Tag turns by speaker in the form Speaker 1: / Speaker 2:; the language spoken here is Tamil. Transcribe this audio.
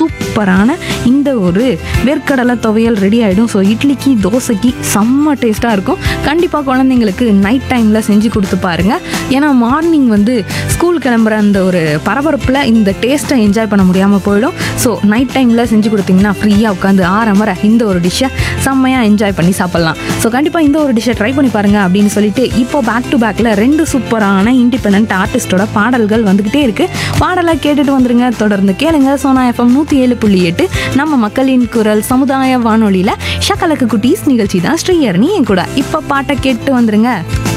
Speaker 1: சூப்பரான இந்த ஒரு வேர்க்கடலை துவையல் ரெடி ஆகிடும் ஸோ இட்லிக்கு தோசைக்கு செம்ம டேஸ்ட்டாக இருக்கும் கண்டிப்பாக குழந்தைங்களுக்கு நைட் டைமில் செஞ்சு கொடுத்து பாருங்கள் ஏன்னா மார்னிங் வந்து ஸ்கூல் கிளம்புற அந்த ஒரு பரபரப்பில் இந்த டேஸ்ட்டை என்ஜாய் பண்ண முடியாமல் போயிடும் ஸோ நைட் டைமில் செஞ்சு கொடுத்தீங்கன்னா ஃப்ரீயாக உட்காந்து ஆரம்பர இந்த ஒரு டிஷ்ஷை செம்மையாக என்ஜாய் பண்ணி சாப்பிட்லாம் ஸோ கண்டிப்பாக இந்த ஒரு டிஷ்ஷை ட்ரை பண்ணி பாருங்க அப்படின்னு சொல்லிட்டு இப்போ பேக் டு பேக்கில் ரெண்டு சூப்பரான இண்டிபெண்ட் ஆர்டிஸ்டோட பாடல்கள் வந்துக்கிட்டே இருக்கு பாடலை கேட்டுட்டு வந்துருங்க தொடர்ந்து கேளுங்க சோனா எஃப்எம் நூற்றி ஏழு புள்ளி எட்டு நம்ம மக்களின் குரல் சமுதாய வானொலியில் ஷக்கலக்கு குட்டீஸ் நிகழ்ச்சி தான் ஸ்ரீயரணி என் கூட இப்போ பாட்டை கேட்டு வந்துருங்க